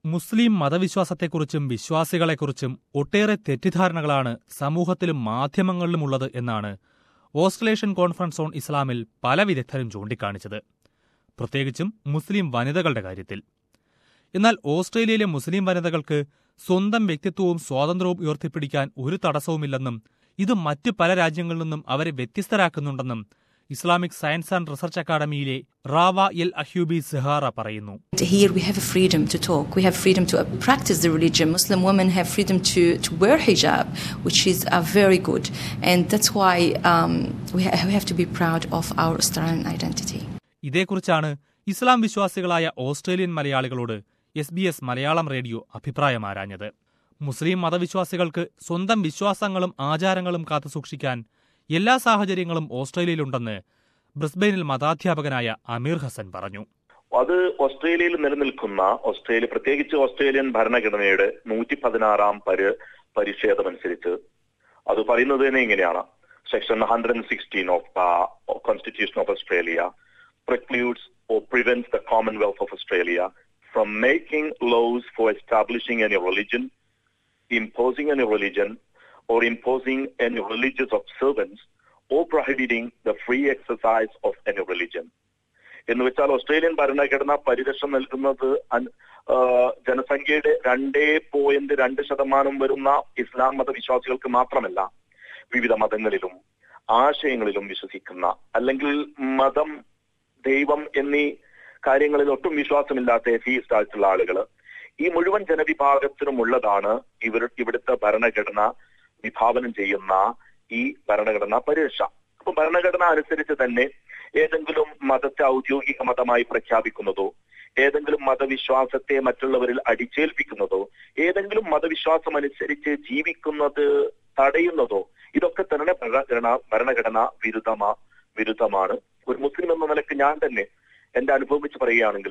മുസ്ലിം മതവിശ്വാസത്തെക്കുറിച്ചും വിശ്വാസികളെക്കുറിച്ചും ഒട്ടേറെ തെറ്റിദ്ധാരണകളാണ് സമൂഹത്തിലും മാധ്യമങ്ങളിലുമുള്ളത് എന്നാണ് ഓസ്ട്രേലേഷ്യൻ കോൺഫറൻസ് ഓൺ ഇസ്ലാമിൽ പല വിദഗ്ധരും ചൂണ്ടിക്കാണിച്ചത് പ്രത്യേകിച്ചും മുസ്ലിം വനിതകളുടെ കാര്യത്തിൽ എന്നാൽ ഓസ്ട്രേലിയയിലെ മുസ്ലിം വനിതകൾക്ക് സ്വന്തം വ്യക്തിത്വവും സ്വാതന്ത്ര്യവും ഉയർത്തിപ്പിടിക്കാൻ ഒരു തടസ്സവുമില്ലെന്നും ഇത് മറ്റ് പല രാജ്യങ്ങളിൽ നിന്നും അവരെ വ്യത്യസ്തരാക്കുന്നുണ്ടെന്നും ഇസ്ലാമിക് സയൻസ് ആൻഡ് റിസർച്ച് അക്കാദമിയിലെ റാവ എൽ അഹ്യൂബി സെഹാറ പറയുന്നു Here we have a freedom to talk. We have freedom to uh, practice the religion. Muslim women have freedom to, to wear hijab, which is uh, very good. And that's why um, we, ha- we have to be proud of our Australian identity. ഇതേക്കുറിച്ചാണ് ഇസ്ലാം വിശ്വാസികളായ Australian മലയാളികളോട് S B S Malayalam radio അഭിപ്രായം ആരാഞ്ഞത് മുസ്ലിം മതവിശ്വാസികൾക്ക് സ്വന്തം വിശ്വാസങ്ങളും ആചാരങ്ങളും കാത്തുസൂക്ഷിക്കാൻ എല്ലാ സാഹചര്യങ്ങളും ഓസ്ട്രേലിയയിലുണ്ടെന്ന് ബ്രിസ്ബെയിനിൽ മതാധ്യാപകനായ അമീർ ഹസൻ പറഞ്ഞു അത് ഓസ്ട്രേലിയയിൽ നിലനിൽക്കുന്ന ഓസ്ട്രേലിയ പ്രത്യേകിച്ച് ഓസ്ട്രേലിയൻ ഭരണഘടനയുടെ നൂറ്റി പതിനാറാം പരി പരിച്ഛേദമനുസരിച്ച് അത് പറയുന്നത് തന്നെ ഇങ്ങനെയാണ് section hundred and sixteen of constitution of Australia precludes or prevents the Commonwealth of Australia from making laws for establishing any religion, imposing any religion, or imposing any religious observance, or prohibiting the free exercise of any religion. എന്ന് വെച്ചാൽ Australian ഭരണഘടന പരിരക്ഷ നൽകുന്നത് അൻ- ആ, ജനസംഖ്യയുടെ രണ്ടേ point രണ്ട് ശതമാനം വരുന്ന ഇസ്ലാം മതവിശ്വാസികൾക്ക് മാത്രമല്ല വിവിധ മതങ്ങളിലും ആശയങ്ങളിലും വിശ്വസിക്കുന്ന അല്ലെങ്കിൽ മതം ദൈവം എന്നീ കാര്യങ്ങളിൽ ഒട്ടും വിശ്വാസമില്ലാത്ത എഥീസ്റ്റ് ആയിട്ടുള്ള ആളുകൾ ഈ മുഴുവൻ ജനവിഭാഗത്തിനുമുള്ളതാണ് ഇവർ ഇവിടുത്തെ ഭരണഘടന വിഭാവനം ചെയ്യുന്ന ഈ ഭരണഘടനാ പരിരക്ഷ അപ്പൊ ഭരണഘടന അനുസരിച്ച് തന്നെ ഏതെങ്കിലും മതത്തെ ഔദ്യോഗിക മതമായി പ്രഖ്യാപിക്കുന്നതോ ഏതെങ്കിലും മതവിശ്വാസത്തെ മറ്റുള്ളവരിൽ അടിച്ചേൽപ്പിക്കുന്നതോ ഏതെങ്കിലും മതവിശ്വാസം അനുസരിച്ച് ജീവിക്കുന്നത് തടയുന്നതോ ഇതൊക്കെ തന്നെ ഭരണഘടന ഭരണഘടന വിരുദ്ധമാ വിരുദ്ധമാണ് ഒരു മുസ്ലിം എന്ന നിലക്ക് ഞാൻ തന്നെ എന്റെ അനുഭവം വെച്ച് പറയുകയാണെങ്കിൽ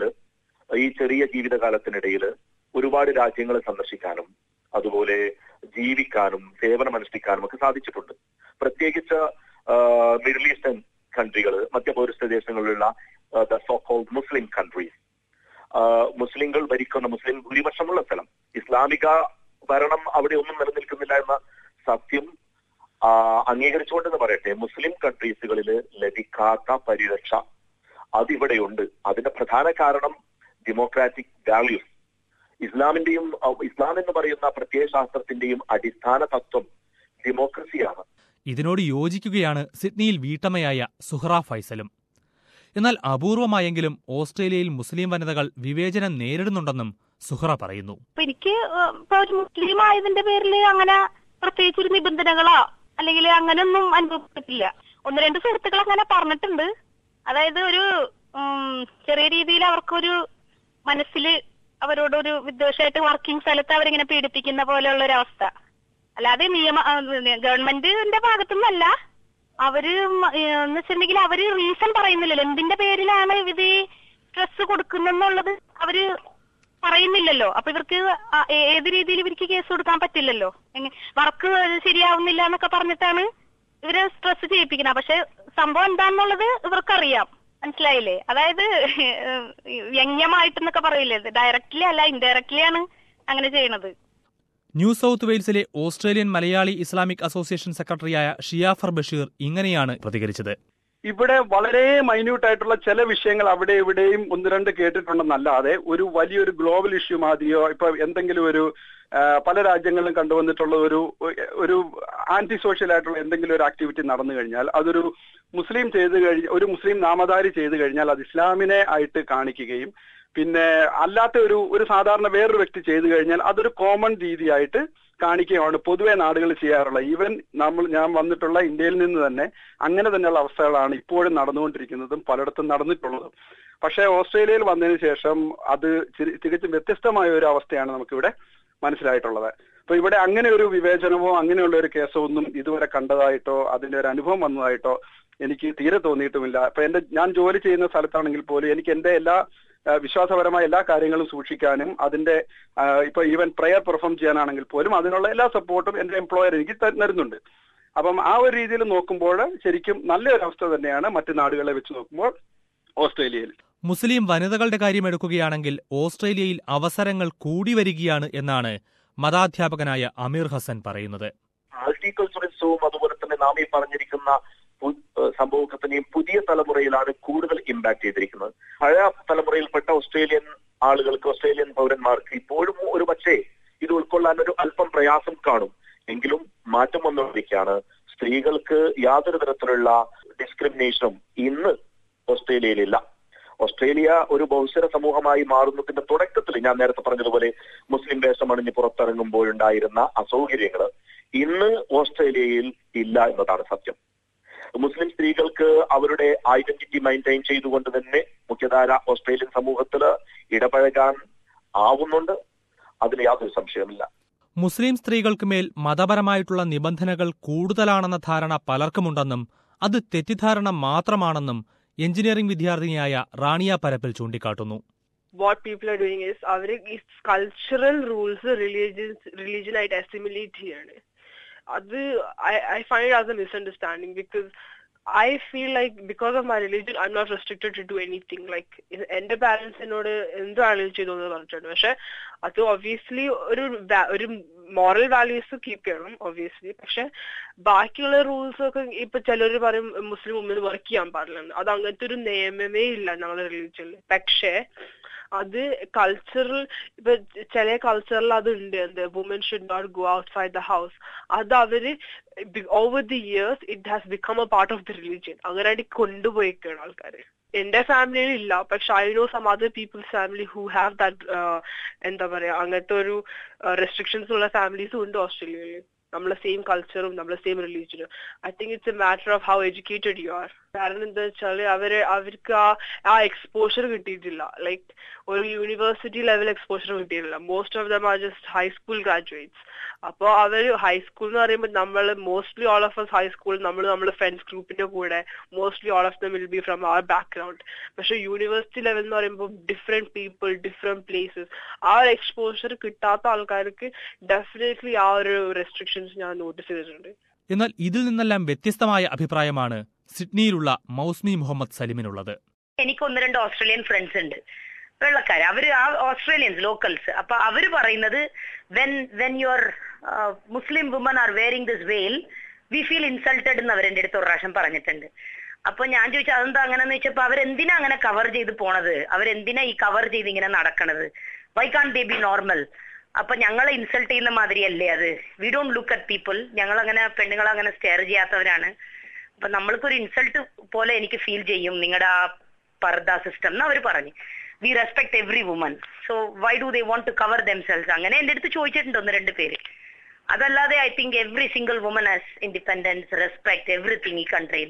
ഈ ചെറിയ ജീവിതകാലത്തിനിടയിൽ ഒരുപാട് രാജ്യങ്ങൾ സന്ദർശിക്കാനും അതുപോലെ ജീവിക്കാനും സേവനമനുഷ്ഠിക്കാനും ഒക്കെ സാധിച്ചിട്ടുണ്ട് പ്രത്യേകിച്ച് മിഡിൽ ഈസ്റ്റേൺ കൺട്രികൾ മധ്യപൗരസ്ത്യ ദേശങ്ങളിലുള്ള the so called Muslim countries മുസ്ലിങ്ങൾ ഭരിക്കുന്ന മുസ്ലിം ഭൂരിപക്ഷമുള്ള സ്ഥലം ഇസ്ലാമിക ഭരണം അവിടെ ഒന്നും നിലനിൽക്കുന്നില്ല എന്ന സത്യം ആ, അംഗീകരിച്ചുകൊണ്ടെന്ന് പറയട്ടെ മുസ്ലിം കൺട്രീസുകളിൽ ലഭിക്കാത്ത പരിരക്ഷ അതിവിടെയുണ്ട് അതിന്റെ പ്രധാന കാരണം ഡെമോക്രാറ്റിക് വാല്യൂസ് ഇസ്ലാമിന്റെയും ആ, ഇസ്ലാം എന്ന് പറയുന്ന പ്രത്യയശാസ്ത്രത്തിന്റെയും അടിസ്ഥാന തത്വം ഡെമോക്രസിയാണ് ഇതിനോട് യോജിക്കുകയാണ് സിഡ്നിയിൽ വീട്ടമ്മയായ സുഹ്റ ഫൈസലും എന്നാൽ അപൂർവമായെങ്കിലും ഓസ്ട്രേലിയയിൽ മുസ്ലിം വനിതകൾ വിവേചനം നേരിടുന്നുണ്ടെന്നും സുഹ്റ പറയുന്നു അപ്പൊ എനിക്ക് ഏഹ്, ഇപ്പൊ ഒരു മുസ്ലിം ആയതിന്റെ പേരിൽ അങ്ങനെ പ്രത്യേകിച്ച് ഒരു നിബന്ധനകളോ അല്ലെങ്കിൽ അങ്ങനെയൊന്നും അനുഭവപ്പെട്ടില്ല ഒന്ന് രണ്ട് സുഹൃത്തുക്കൾ അങ്ങനെ പറഞ്ഞിട്ടുണ്ട് അതായത് ഒരു ഉം, ചെറിയ രീതിയിൽ അവർക്കൊരു മനസ്സിൽ അവരോടൊരു വിദ്വേഷമായിട്ട് വർക്കിംഗ് സ്ഥലത്ത് അവരിങ്ങനെ പീഡിപ്പിക്കുന്ന പോലെയുള്ള ഒരു അവസ്ഥ അല്ലാതെ നിയമ ആ, ഗവൺമെന്റിന്റെ ഭാഗത്തുനിന്നല്ല അവര് മ- ഏഹ്, എന്ന് വെച്ചിട്ടുണ്ടെങ്കിൽ അവര് റീസൺ പറയുന്നില്ലല്ലോ എന്തിന്റെ പേരിലാണ് ഇത് സ്ട്രെസ് കൊടുക്കുന്നെന്നുള്ളത് അവര് പറയുന്നില്ലല്ലോ അപ്പൊ ഇവർക്ക് ആ- ഏ- ഏത് രീതിയിൽ ഇവർക്ക് കേസ് കൊടുക്കാൻ പറ്റില്ലല്ലോ വർക്ക് ശരിയാവുന്നില്ല എന്നൊക്കെ പറഞ്ഞിട്ടാണ് ഇവരെ സ്ട്രെസ് ചെയ്യിപ്പിക്കുന്നത് പക്ഷെ സംഭവം എന്താന്നുള്ളത് ഇവർക്കറിയാം മനസ്സിലായില്ലേ അതായത് ഏഹ്, വ്യംഗ്യമായിട്ടെന്നൊക്കെ പറയില്ലേ ഡയറക്റ്റ്ലി അല്ല ഇൻഡയറക്ട്ലി ആണ് അങ്ങനെ ചെയ്യണത് ന്യൂ സൗത്ത് വെയിൽസിലെ ഓസ്ട്രേലിയൻ മലയാളി ഇസ്ലാമിക് അസോസിയേഷൻ സെക്രട്ടറിയായ ഷിയാഫർ ബഷീർ ഇങ്ങനെയാണ് പ്രതികരിച്ചത് ഇവിടെ വളരെ മൈന്യൂട്ട് ആയിട്ടുള്ള ചില വിഷയങ്ങൾ അവിടെ ഇവിടെയും ഒന്ന് രണ്ട് കേട്ടിട്ടുണ്ടെന്നല്ലാതെ ഒരു വലിയൊരു ഗ്ലോബൽ ഇഷ്യൂ മാതിരിയോ ഇപ്പൊ എന്തെങ്കിലും ഒരു ആ, പല രാജ്യങ്ങളിലും കണ്ടുവന്നിട്ടുള്ള ഒരു ഒരു ആന്റി സോഷ്യൽ ആയിട്ടുള്ള എന്തെങ്കിലും ഒരു ആക്ടിവിറ്റി നടന്നു കഴിഞ്ഞാൽ അതൊരു മുസ്ലിം ചെയ്ത് കഴിഞ്ഞ ഒരു മുസ്ലിം നാമധാരി ചെയ്തു കഴിഞ്ഞാൽ അത് ഇസ്ലാമിനെ ആയിട്ട് കാണിക്കുകയും പിന്നെ അല്ലാത്ത ഒരു ഒരു സാധാരണ വേറൊരു വ്യക്തി ചെയ്തു കഴിഞ്ഞാൽ അതൊരു കോമൺ രീതിയായിട്ട് കാണിക്കുകയാണ് പൊതുവെ നാടുകൾ ചെയ്യാറുള്ളത് ഈവൻ നമ്മൾ ഞാൻ വന്നിട്ടുള്ള ഇന്ത്യയിൽ നിന്ന് തന്നെ അങ്ങനെ തന്നെയുള്ള അവസ്ഥകളാണ് ഇപ്പോഴും നടന്നുകൊണ്ടിരിക്കുന്നതും പലയിടത്തും നടന്നിട്ടുള്ളതും പക്ഷേ ഓസ്ട്രേലിയയിൽ വന്നതിന് ശേഷം അത് ചിരി- തികച്ചും വ്യത്യസ്തമായ ഒരു അവസ്ഥയാണ് നമുക്കിവിടെ മനസ്സിലായിട്ടുള്ളത് അപ്പൊ ഇവിടെ അങ്ങനെ ഒരു വിവേചനമോ അങ്ങനെയുള്ള ഒരു കേസോ ഒന്നും ഇതുവരെ കണ്ടതായിട്ടോ അതിന്റെ ഒരു അനുഭവം വന്നതായിട്ടോ എനിക്ക് തീരെ തോന്നിയിട്ടുമില്ല അപ്പൊ എന്റെ ഞാൻ ജോലി ചെയ്യുന്ന സ്ഥലത്താണെങ്കിൽ പോലും എനിക്ക് എന്റെ എല്ലാ ആ, വിശ്വാസപരമായ എല്ലാ കാര്യങ്ങളും സൂക്ഷിക്കാനും അതിന്റെ ആ, ഇപ്പൊ ഈവൻ പ്രയർ പെർഫോം ചെയ്യാനാണെങ്കിൽ പോലും അതിനുള്ള എല്ലാ സപ്പോർട്ടും എന്റെ എംപ്ലോയർ എനിക്ക് ത- തരുന്നുണ്ട് അപ്പം ആ ഒരു രീതിയിൽ നോക്കുമ്പോൾ ശരിക്കും നല്ലൊരു അവസ്ഥ തന്നെയാണ് മറ്റു നാടുകളെ വെച്ച് നോക്കുമ്പോൾ ഓസ്ട്രേലിയയിൽ മുസ്ലിം വനിതകളുടെ കാര്യമെടുക്കുകയാണെങ്കിൽ ഓസ്ട്രേലിയയിൽ അവസരങ്ങൾ കൂടി വരികയാണ് എന്നാണ് മതാധ്യാപകനായ അമീർ ഹസൻ പറയുന്നത് മൾട്ടികൾച്ചറിസവും അതുപോലെ തന്നെ നാം ഈ പറഞ്ഞിരിക്കുന്ന പു- ഏഹ് സംഭവത്തിനെയും പുതിയ തലമുറയിലാണ് കൂടുതൽ ഇമ്പാക്ട് ചെയ്തിരിക്കുന്നത് പഴയ തലമുറയിൽപ്പെട്ട ഓസ്ട്രേലിയൻ ആളുകൾക്ക് ഓസ്ട്രേലിയൻ പൗരന്മാർക്ക് ഇപ്പോഴും ഒരു പക്ഷേ ഇത് ഉൾക്കൊള്ളാൻ ഒരു അല്പം പ്രയാസം കാണും എങ്കിലും മാറ്റം വന്നുകൊണ്ടിരിക്കുകയാണ് സ്ത്രീകൾക്ക് യാതൊരു തരത്തിലുള്ള ഡിസ്ക്രിമിനേഷനും ഇന്ന് ഓസ്ട്രേലിയയിലില്ല ഓസ്ട്രേലിയ ഒരു ബഹുസ്വര സമൂഹമായി മാറുന്നതിന്റെ തുടക്കത്തിൽ ഞാൻ നേരത്തെ പറഞ്ഞതുപോലെ മുസ്ലിം വേഷം അണിഞ്ഞ് പുറത്തിറങ്ങുമ്പോഴുണ്ടായിരുന്ന അസൗകര്യങ്ങൾ ഇന്ന് ഓസ്ട്രേലിയയിൽ ഇല്ല എന്നതാണ് സത്യം മുസ്ലിം സ്ത്രീകൾക്ക് അവരുടെ ഐഡന്റിറ്റി മെയിൻറ്റെയിൻ ചെയ്തുകൊണ്ട് തന്നെ മുഖ്യധാര ഓസ്ട്രേലിയൻ സമൂഹത്തിൽ ഇടപഴകാൻ ആവുന്നുണ്ട് അതിൽ യാതൊരു സംശയമില്ല മുസ്ലിം സ്ത്രീകൾക്ക് മേൽ മതപരമായിട്ടുള്ള നിബന്ധനകൾ കൂടുതലാണെന്ന ധാരണ പലർക്കുമുണ്ടെന്നും അത് തെറ്റിദ്ധാരണ മാത്രമാണെന്നും എഞ്ചിനീയറിംഗ് വിദ്യാർത്ഥിനിയായ റാണിയ പരപ്പിൽ ചൂണ്ടിക്കാട്ടുന്നു what people are doing is അവർ ഈ കൾച്ചറൽ റൂൾസ് റിലീജിയൻ റിലീജിയനായിട്ട് അസിമുലേറ്റ് ചെയ്യാണ് അത് I find as a misunderstanding because I feel like because of my religion I am not restricted to do anything like എന്റെ parents എന്നോട് എന്ത് വേണമെങ്കിലും ചെയ്തു എന്ന് പറഞ്ഞിട്ടുണ്ട് പക്ഷെ അത് ഒബ്വിയസ്ലി ഒരു va- ഒരു മോറൽ വാല്യൂസ് കീപ്പ് ചെയ്യണം ഒബ്വിയസ്ലി പക്ഷെ ബാക്കിയുള്ള റൂൾസ് ഒക്കെ ഇപ്പൊ ചിലർ പറയും മുസ്ലിം വുമന് വർക്ക് ചെയ്യാൻ പാടില്ലെന്ന് അത് അങ്ങനത്തെ ഒരു നിയമമേ ഇല്ല ഞങ്ങളുടെ റിലീജിയനിൽ പക്ഷേ അത് കൾച്ചറൽ ഇപ്പൊ ചില കൾച്ചറിൽ അത് ഉണ്ട് എന്ത് woman should not go outside the house അത് അവര് over the years it has become a part of the religion അങ്ങനെയായിട്ട് കൊണ്ടുപോയിക്കാണ് ആൾക്കാര് എന്റെ ഫാമിലിയിൽ ഇല്ല പക്ഷെ I know some other peoples family who have that എന്താ പറയാ അങ്ങനത്തെ ഒരു റെസ്ട്രിക്ഷൻസ് ഉള്ള ഫാമിലീസും ഉണ്ട് ഓസ്ട്രേലിയയിൽ നമ്മളെ സെയിം കൾച്ചറും നമ്മളെ സെയിം റിലീജിയനും I think it's a matter of how educated you are കാരണം എന്താ വെച്ചാല് അവര് അവർക്ക് ആ ആ എക്സ്പോഷർ കിട്ടിയിട്ടില്ല ലൈക്ക് ഒരു യൂണിവേഴ്സിറ്റി ലെവൽ എക്സ്പോഷർ കിട്ടിയിട്ടില്ല most of them are just high school graduates അപ്പോൾ അവര് ഹൈസ്കൂൾ എന്ന് പറയുമ്പോൾ നമ്മൾ mostly all of us high school നമ്മൾ നമ്മുടെ ഫ്രണ്ട്സ് ഗ്രൂപ്പിന്റെ കൂടെ mostly all of them will be from അവർ ബാക്ക്ഗ്രൗണ്ട് പക്ഷെ യൂണിവേഴ്സിറ്റി ലെവൽ എന്ന് പറയുമ്പോൾ ഡിഫറെന്റ് പീപ്പിൾ ഡിഫറെന്റ് പ്ലേസസ് ആ ഒരു എക്സ്പോഷർ കിട്ടാത്ത ആൾക്കാർക്ക് ഡെഫിനറ്റ്ലി ആ ഒരു റെസ്ട്രിക്ഷൻസ് ഞാൻ നോട്ടീസ് ചെയ്തിട്ടുണ്ട് എന്നാൽ ഇതിൽ നിന്നെല്ലാം വ്യത്യസ്തമായ അഭിപ്രായമാണ് സിഡ്നിയിലുള്ള മൗസ്മി മുഹമ്മദ് സലിമിനുള്ളത് എനിക്ക് ഒന്ന് രണ്ട് ഓസ്ട്രേലിയൻ ഫ്രണ്ട്സ് ഉണ്ട് വെള്ളക്കാര് അവര് ആ ഓസ്ട്രേലിയൻസ് ലോക്കൽസ് അപ്പൊ അവര് പറയുന്നത് when when your Muslim woman are wearing this veil we feel insulted എന്ന് അവരെന്റെ അടുത്ത് ഒരു പ്രാവശ്യം പറഞ്ഞിട്ടുണ്ട് അപ്പൊ ഞാൻ ചോദിച്ചു അതെന്താ അങ്ങനെന്ന് വെച്ചപ്പോ അവരെന്തിനാ അങ്ങനെ കവർ ചെയ്ത് പോണത് അവരെന്തിനാ ഈ കവർ ചെയ്ത് ഇങ്ങനെ നടക്കണത് why can't they be normal അപ്പൊ ഞങ്ങളെ ഇൻസൾട്ട് ചെയ്യുന്ന മാതിരിയല്ലേ അത് we don't look at people ഞങ്ങൾ അങ്ങനെ പെണ്ണുങ്ങളെ അങ്ങനെ സ്റ്റെയർ ചെയ്യാത്തവരാണ് അപ്പൊ നമ്മൾക്കൊരു ഇൻസൾട്ട് പോലെ എനിക്ക് ഫീൽ ചെയ്യും നിങ്ങളുടെ ആ പർദ സിസ്റ്റം എന്ന് അവർ പറഞ്ഞു we respect every woman so why do they want to cover themselves അങ്ങനെ എന്റെ അടുത്ത് ചോദിച്ചിട്ടുണ്ട് ഒന്ന് രണ്ട് പേര് അതല്ലാതെ I think every single woman has independence respect everything ഈ കൺട്രിയിൽ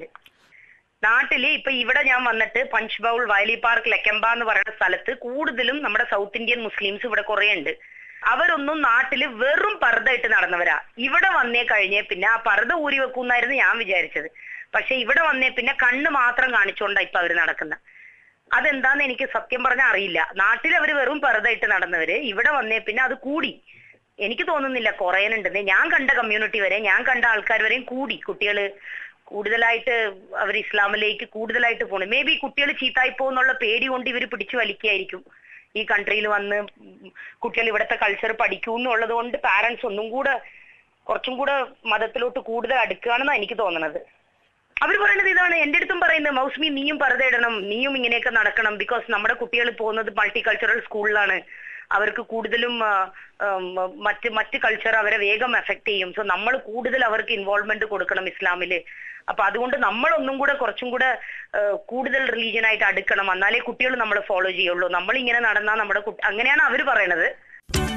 നാട്ടില് ഇപ്പൊ ഇവിടെ ഞാൻ വന്നിട്ട് Punchbowl Wiley Park Lakemba എന്ന് പറയുന്ന സ്ഥലത്ത് കൂടുതലും നമ്മുടെ സൗത്ത് ഇന്ത്യൻ മുസ്ലിംസ് ഇവിടെ കുറെ ഉണ്ട് അവരൊന്നും നാട്ടില് വെറും പർദ്ദ ഇട്ട് നടന്നവരാ ഇവിടെ വന്നേ കഴിഞ്ഞേ പിന്നെ ആ പർദ്ദ ഊരി വെക്കുന്നായിരുന്നു ഞാൻ വിചാരിച്ചത് പക്ഷെ ഇവിടെ വന്നേ പിന്നെ കണ്ണ് മാത്രം കാണിച്ചുകൊണ്ടാ ഇപ്പൊ അവര് നടക്കുന്നത് അതെന്താന്ന് എനിക്ക് സത്യം പറഞ്ഞാൽ അറിയില്ല നാട്ടിൽ അവർ വെറും പർദ്ദ ഇട്ട് നടന്നവര് ഇവിടെ വന്നേ പിന്നെ അത് കൂടി എനിക്ക് തോന്നുന്നില്ല കുറയാനുണ്ടെന്ന് ഞാൻ കണ്ട കമ്മ്യൂണിറ്റി വരെ ഞാൻ കണ്ട ആൾക്കാർ വരെയും കൂടി കുട്ടികള് കൂടുതലായിട്ട് അവർ ഇസ്ലാമിലേക്ക് കൂടുതലായിട്ട് പോണു മേ ബി കുട്ടികൾ ചീത്തായി പോകുന്നുള്ള പേടി കൊണ്ട് ഇവർ പിടിച്ചു വലിക്കായിരിക്കും ഈ കൺട്രിയിൽ വന്ന് കുട്ടികൾ ഇവിടുത്തെ കൾച്ചർ പഠിക്കൂ എന്നുള്ളത് കൊണ്ട് പാരന്റ്സ് ഒന്നും കൂടെ കുറച്ചും കൂടെ മതത്തിലോട്ട് കൂടുതൽ അടുക്കുകയാണെന്നാണ് എനിക്ക് തോന്നുന്നത് അവർ പറയുന്നത് ഇതാണ് എന്റെ അടുത്തും പറയുന്നത് മൗസ്മി നീയും പറുതയിടണം നീയും ഇങ്ങനെയൊക്കെ നടക്കണം ബിക്കോസ് നമ്മുടെ കുട്ടികൾ പോകുന്നത് മൾട്ടി കൾച്ചറൽ സ്കൂളിലാണ് അവർക്ക് കൂടുതലും ആ, ഉം, മറ്റ് മറ്റ് കൾച്ചർ അവരെ വേഗം എഫക്ട് ചെയ്യും സോ നമ്മൾ കൂടുതൽ അവർക്ക് ഇൻവോൾവ്മെന്റ് കൊടുക്കണം ഇസ്ലാമില് അപ്പൊ അതുകൊണ്ട് നമ്മളൊന്നും കൂടെ കുറച്ചും കൂടെ ആ, കൂടുതൽ റിലീജിയൻ ആയിട്ട് അടുക്കണം എന്നാലേ കുട്ടികൾ നമ്മളെ ഫോളോ ചെയ്യുള്ളൂ നമ്മൾ ഇങ്ങനെ നടന്നാൽ നമ്മുടെ കുട്ടി അങ്ങനെയാണ് അവർ പറയണത്